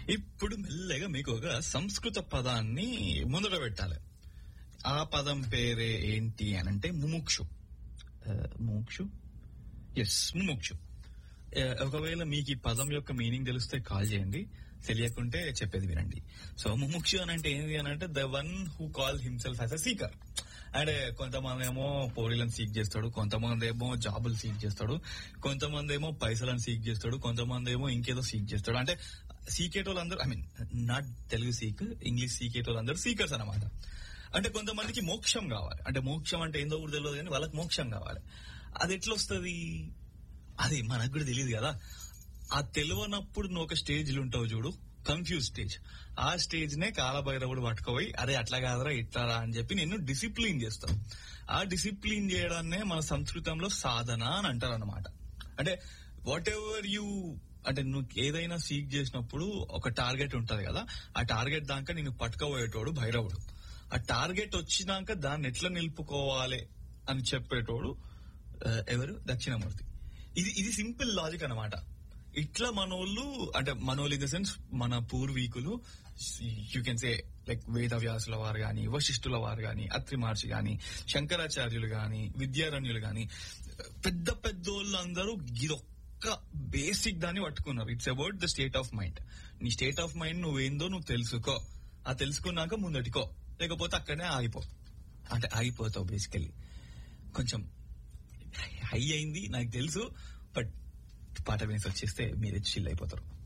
ఇప్పుడు మెల్లగా మీకు ఒక సంస్కృత పదాన్ని ముందర పెట్టాలి ఆ పదం పేరే ఏంటి అని అంటే ముముక్షు ఆ, ముముక్షు ఎస్ ముముక్షు ఆ, ఒకవేళ మీకు ఈ పదం యొక్క మీనింగ్ తెలిస్తే కాల్ చేయండి తెలియకుంటే చెప్పేది వినండి సో ముముక్షు అని అంటే ఏంటి అని అంటే the one who call himself as a seeker అంటే కొంతమంది ఏమో పోరీలను సీక్ చేస్తాడు కొంతమంది ఏమో జాబులు సీక్ చేస్తాడు కొంతమంది ఏమో పైసలను సీక్ చేస్తాడు కొంతమంది ఏమో ఇంకేదో సీక్ చేస్తాడు అంటే సీకేటోళ్ళందరూ I mean not Telugu seek English సీకేటోళ్ళందరూ సీకర్స్ అనమాట అంటే కొంతమందికి మోక్షం కావాలి అంటే మోక్షం అంటే ఏందో కూడా తెలియదు కానీ వాళ్ళకి మోక్షం కావాలి అది ఎట్లా వస్తుంది అది మనకు కూడా తెలియదు కదా ఆ తెలియనప్పుడు నువ్వు ఒక స్టేజ్ ఉంటావు చూడు కన్ఫ్యూజ్ స్టేజ్ ఆ స్టేజ్ నే కాలభైరవుడు పట్టుకోపోయి అరే అట్లా కాదరా ఇట్లా రా అని చెప్పి నిన్ను డిసిప్లిన్ చేస్తావు ఆ డిసిప్లిన్ చేయడాన్నే మన సంస్కృతంలో సాధన అని అంటారు అనమాట అంటే వాట్ ఎవర్ యూ అంటే నువ్వు ఏదైనా సీక్ చేసినప్పుడు ఒక టార్గెట్ ఉంటది కదా ఆ టార్గెట్ దాకా నేను పట్టుకోబోయేటోడు భైరవుడు ఆ టార్గెట్ వచ్చినాక దాన్ని ఎట్లా నిలుపుకోవాలి అని చెప్పేటోడు ఆ, ఎవరు దక్షిణమూర్తి ఇది ఇది సింపుల్ లాజిక్ అన్నమాట ఇట్లా మనోళ్ళు అంటే మనోళ్ళు ఇన్ ద సెన్స్ మన పూర్వీకులు యూ కెన్ సే లైక్ వేదవ్యాసుల వారు గాని వశిష్ఠుల వారు గాని అత్రి మహర్షి గాని శంకరాచార్యులు గాని విద్యారణ్యులు గాని పెద్ద పెద్దోళ్ళు అందరూ ఇదొక్క బేసిక్ దాన్ని పట్టుకున్నారు it's about the state of mind నీ స్టేట్ ఆఫ్ మైండ్ నువ్వేందో నువ్వు తెలుసుకో ఆ తెలుసుకున్నాక ముందటికో లేకపోతే అక్కడనే ఆగిపో అంటే ఆగిపోతావు బేసికల్లీ కొంచెం హై అయింది నాకు తెలుసు బట్ పాట వినేసి వచ్చేస్తే మీరు చిల్ అయిపోతారు